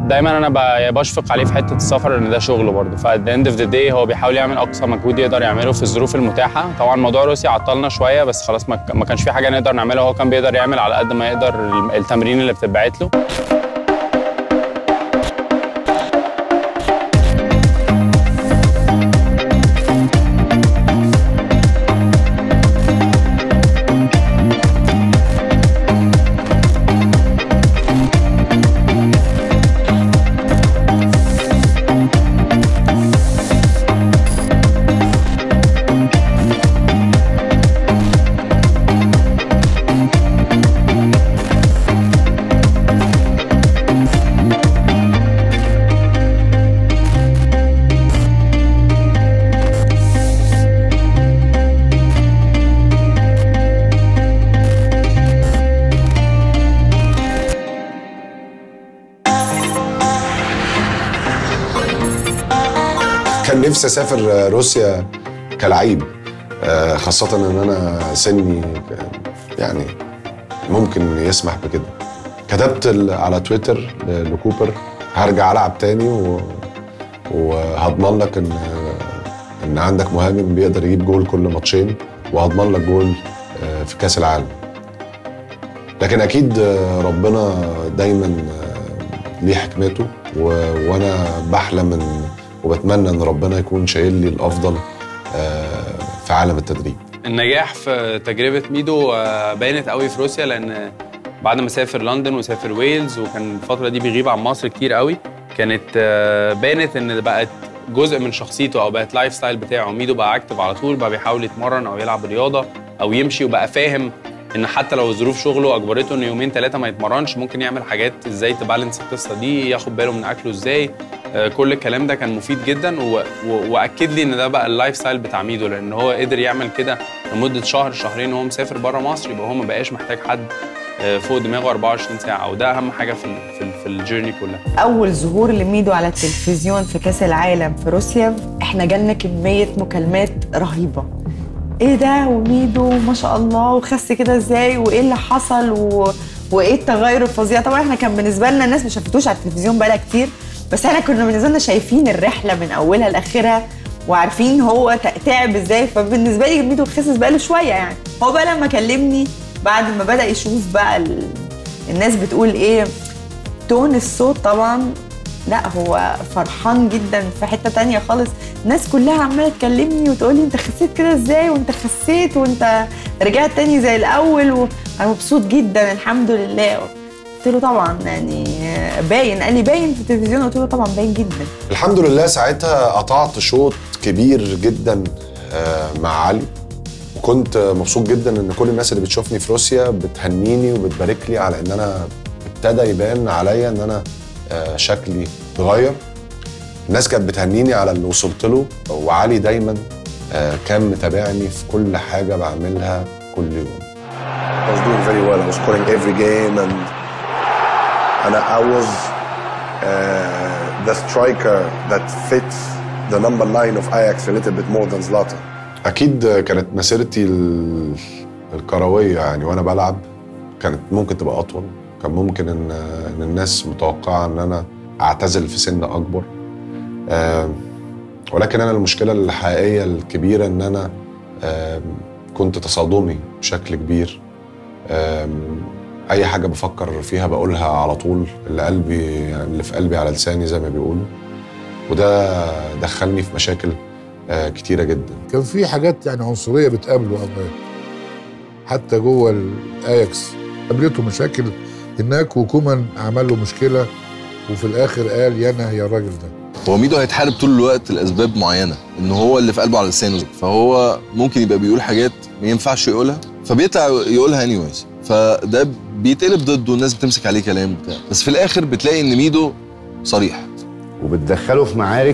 دايما انا ب- بشفق عليه في حته السفر ان ده شغله برضه فات ذا اند اوف ذا داي هو بيحاول يعمل اقصى مجهود يقدر يعمله في الظروف المتاحه طبعا موضوع روسيا عطلنا شويه بس خلاص ما ما كانش في حاجه نقدر نعملها هو كان بيقدر يعمل على قد ما يقدر التمرين اللي بتتبعت له كان نفسي اسافر روسيا كلعيب آه، خاصة ان انا سني يعني ممكن يسمح بكده كتبت ال- على تويتر ل- لكوبر هرجع العب تاني و... وهضمن لك ان ان عندك مهاجم بيقدر يجيب جول كل ماتشين وهضمن لك جول آه، في كاس العالم لكن اكيد آه، ربنا دايما آه، ليه حكمته و... وانا بحلم ان وبتمنى ان ربنا يكون شايل لي الافضل آه، في عالم التدريب النجاح في تجربة ميدو آه، بانت قوي في روسيا لأن بعد ما سافر لندن وسافر ويلز وكان الفترة دي بيغيب عن مصر كتير قوي كانت آه، بانت إن بقت جزء من شخصيته أو بقت لايف ستايل بتاعه ميدو بقى اكتف على طول بقى بيحاول يتمرن أو يلعب رياضة أو يمشي وبقى فاهم إن حتى لو ظروف شغله أجبرته إنه يومين ثلاثة ما يتمرنش ممكن يعمل حاجات إزاي تبالانس القصة دي ياخد باله من أكله إزاي آه، كل الكلام ده كان مفيد جدا و... و... واكد لي ان ده بقى اللايف ستايل بتاع ميدو لان هو قدر يعمل كده لمده شهر شهرين وهو مسافر بره مصر يبقى هو ما بقاش محتاج حد آه، فوق دماغه 24 ساعه وده اهم حاجه في ال... في, ال... في الجيرني كلها اول ظهور لميدو على التلفزيون في كاس العالم في روسيا احنا جالنا كميه مكالمات رهيبه ايه ده وميدو ما شاء الله وخس كده ازاي وايه اللي حصل و... وايه التغير الفظيع طبعا احنا كان بالنسبه لنا الناس ما شافتوش على التلفزيون بقالها كتير بس احنا كنا بالنسبه لنا شايفين الرحله من اولها لاخرها وعارفين هو ت- تعب ازاي فبالنسبه لي ميدو خسس بقاله شويه يعني هو بقى لما كلمني بعد ما بدا يشوف بقى ال... الناس بتقول ايه تون الصوت طبعا لا هو فرحان جدا في حته تانية خالص الناس كلها عماله تكلمني وتقول لي انت خسيت كده ازاي وانت خسيت وانت رجعت تاني زي الاول وانا مبسوط جدا الحمد لله قلت له طبعا يعني باين قال لي باين في التلفزيون قلت له طبعا باين جدا الحمد لله ساعتها قطعت شوط كبير جدا آه، مع علي وكنت مبسوط جدا ان كل الناس اللي بتشوفني في روسيا بتهنيني وبتبارك لي على ان انا ابتدى يبان عليا ان انا آه، شكلي اتغير الناس كانت بتهنيني على اللي وصلت له وعلي دايما آه، كان متابعني في كل حاجه بعملها كل يوم I was doing very well. I was scoring every game, and and I, I was uh, the striker that fits the number nine of Ajax a little bit more than Zlatan. اكيد كانت مسيرتي ال- الكرويه يعني وانا بلعب كانت ممكن تبقى اطول كان ممكن ان ان الناس متوقعه ان انا اعتزل في سن اكبر آم، ولكن انا المشكله الحقيقيه الكبيره ان انا آم، كنت تصادمي بشكل كبير آم، اي حاجه بفكر فيها بقولها على طول اللي قلبي اللي في قلبي على لساني زي ما بيقولوا وده دخلني في مشاكل آه، كتيره جدا كان في حاجات يعني عنصريه بتقابله اوقات حتى جوه الاياكس قابلته مشاكل هناك وكومان عمل له مشكله وفي الاخر قال يانا يا الراجل ده هو ميدو هيتحارب طول الوقت لاسباب معينه ان هو اللي في قلبه على لسانه فهو ممكن يبقى بيقول حاجات ما ينفعش يقولها فبيطلع يقولها انيويز فده بيتقلب ضده الناس بتمسك عليه كلام وبتاع بس في الاخر بتلاقي ان ميدو صريح وبتدخله في معارك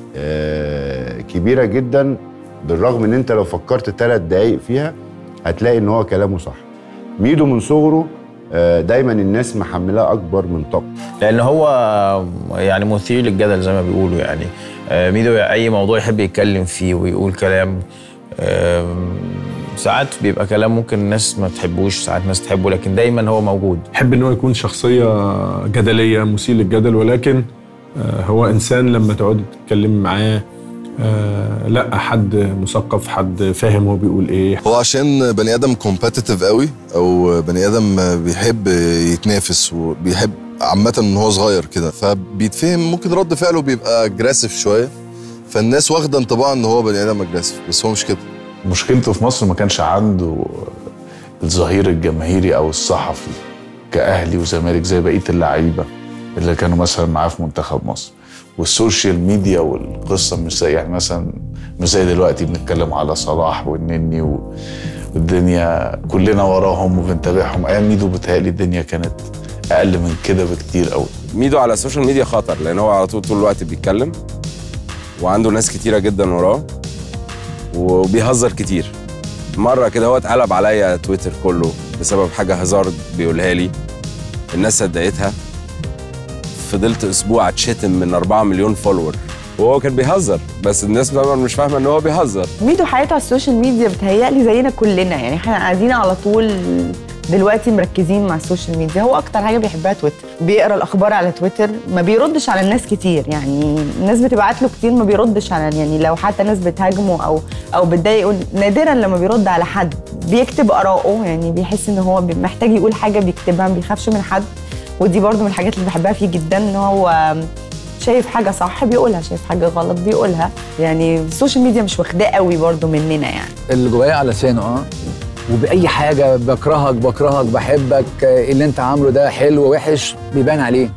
آه، كبيره جدا بالرغم ان انت لو فكرت ثلاث دقايق فيها هتلاقي ان هو كلامه صح ميدو من صغره آه، دايما الناس محملاه اكبر من طاقته لان هو يعني مثير للجدل زي ما بيقولوا يعني آه، ميدو اي موضوع يحب يتكلم فيه ويقول كلام آم، ساعات بيبقى كلام ممكن الناس ما تحبوش ساعات ناس تحبه لكن دايما هو موجود يحب ان هو يكون شخصيه جدليه مثير للجدل ولكن آه، هو انسان لما تقعد تتكلم معاه آه، لا حد مثقف حد فاهم هو بيقول ايه هو عشان بني ادم كومبetitive قوي او بني ادم بيحب يتنافس وبيحب عامه ان هو صغير كده فبيتفهم ممكن رد فعله بيبقى اجريسيف شويه فالناس واخده انطباع ان هو بني ادم اجريسيف بس هو مش كده مشكلته في مصر ما كانش عنده الظهير الجماهيري او الصحفي كاهلي وزمالك زي بقيه اللعيبه اللي كانوا مثلا معاه في منتخب مصر والسوشيال ميديا والقصه مش زي يعني مثلا مش زي دلوقتي بنتكلم على صلاح والنني و- والدنيا كلنا وراهم وبنتابعهم ايام ميدو بتهيألي الدنيا كانت اقل من كده بكتير قوي ميدو على السوشيال ميديا خطر لان هو على طول طول الوقت بيتكلم وعنده ناس كتيره جدا وراه وبيهزر كتير مره كده هو اتقلب عليا تويتر كله بسبب حاجه هزار بيقولها لي الناس صدقتها فضلت اسبوع اتشتم من 4 مليون فولور وهو كان بيهزر بس الناس طبعا مش فاهمه ان هو بيهزر ميدو حياته على السوشيال ميديا بتهيألي زينا كلنا يعني احنا قاعدين على طول دلوقتي مركزين مع السوشيال ميديا هو اكتر حاجه بيحبها تويتر بيقرا الاخبار على تويتر ما بيردش على الناس كتير يعني الناس بتبعت له كتير ما بيردش على يعني لو حتى ناس بتهاجمه او او بتضايق يقول نادرا لما بيرد على حد بيكتب اراءه يعني بيحس ان هو محتاج يقول حاجه بيكتبها ما بيخافش من حد ودي برضو من الحاجات اللي بحبها فيه جدا ان هو شايف حاجه صح بيقولها شايف حاجه غلط بيقولها يعني السوشيال ميديا مش واخداه قوي برضو مننا يعني اللي جوايا على لسانه اه وبأي حاجة بكرهك بكرهك بحبك آه، اللي انت عامله ده حلو وحش بيبان عليه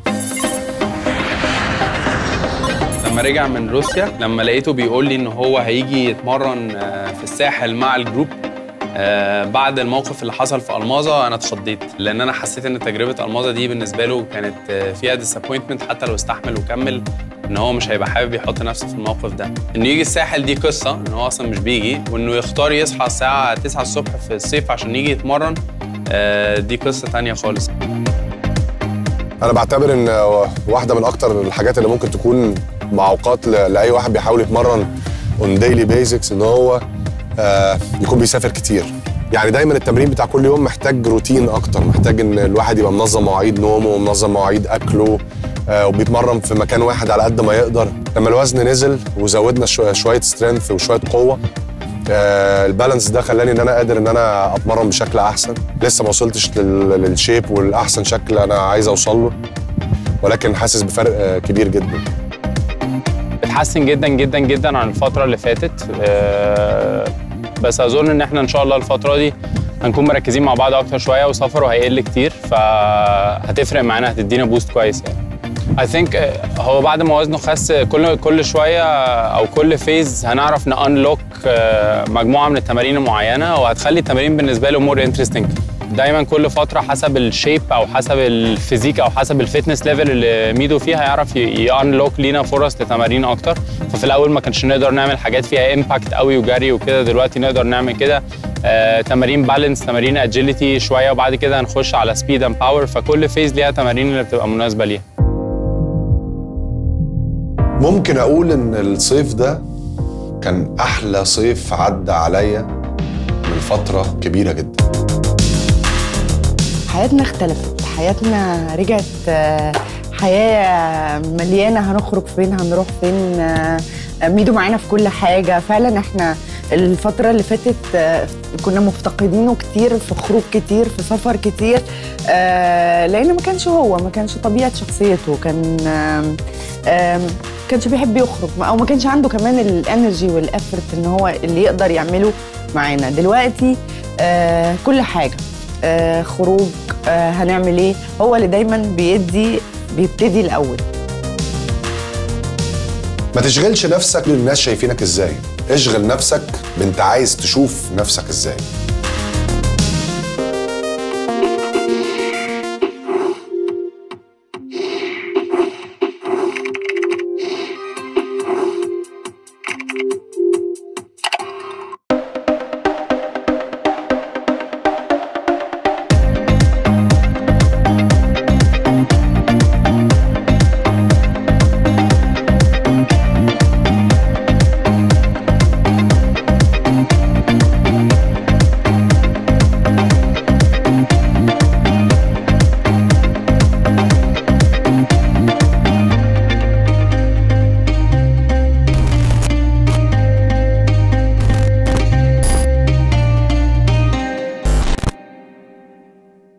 لما رجع من روسيا لما لقيته بيقول لي ان هو هيجي يتمرن آه، في الساحل مع الجروب آه، بعد الموقف اللي حصل في الماظه انا اتخضيت لان انا حسيت ان تجربه الماظه دي بالنسبه له كانت آه، فيها ديسابوينتمنت حتى لو استحمل وكمل ان هو مش هيبقى حابب يحط نفسه في الموقف ده انه يجي الساحل دي قصه ان هو اصلا مش بيجي وانه يختار يصحى الساعه 9 الصبح في الصيف عشان يجي يتمرن آه، دي قصه تانية خالص انا بعتبر ان واحده من اكتر الحاجات اللي ممكن تكون معوقات ل- لاي واحد بيحاول يتمرن اون ديلي بيزكس ان هو آه، يكون بيسافر كتير يعني دايما التمرين بتاع كل يوم محتاج روتين اكتر محتاج ان الواحد يبقى منظم مواعيد نومه ومنظم مواعيد اكله آه، وبيتمرن في مكان واحد على قد ما يقدر لما الوزن نزل وزودنا شويه شويه سترينث وشويه قوه آه، البالانس ده خلاني ان انا قادر ان انا اتمرن بشكل احسن لسه ما وصلتش لل- للشيب والاحسن شكل انا عايز اوصل له ولكن حاسس بفرق آه، كبير جدا اتحسن جدا جدا جدا عن الفترة اللي فاتت آه، بس أظن إن إحنا إن شاء الله الفترة دي هنكون مركزين مع بعض أكتر شوية وسفره هيقل كتير فهتفرق معانا هتدينا بوست كويس يعني I think آه، هو بعد ما وزنه خس كل كل شوية أو كل فيز هنعرف نأنلوك مجموعة من التمارين المعينة وهتخلي التمارين بالنسبة له مور انترستنج دايما كل فتره حسب الشيب او حسب الفيزيك او حسب الفتنس ليفل اللي ميدو فيها هيعرف يانلوك لينا فرص لتمارين اكتر ففي الاول ما كانش نقدر نعمل حاجات فيها امباكت قوي وجري وكده دلوقتي نقدر نعمل كده آه، تمارين بالانس تمارين اجيليتي شويه وبعد كده هنخش على سبيد اند باور فكل فيز ليها تمارين اللي بتبقى مناسبه ليها ممكن اقول ان الصيف ده كان احلى صيف عدى عليا من فتره كبيره جدا حياتنا اختلفت حياتنا رجعت آه، حياة مليانة هنخرج فين هنروح فين آه، ميدو معانا في كل حاجة فعلا احنا الفترة اللي فاتت آه، كنا مفتقدينه كتير في خروج كتير في سفر كتير آه، لأن ما كانش هو ما كانش طبيعة شخصيته كان آم، آم، كانش بيحب يخرج او ما كانش عنده كمان الانرجي والافرت ان هو اللي يقدر يعمله معانا دلوقتي آه كل حاجه آه خروج آه هنعمل ايه هو اللي دايما بيدي بيبتدي الاول ما تشغلش نفسك للناس شايفينك ازاي اشغل نفسك بانت عايز تشوف نفسك ازاي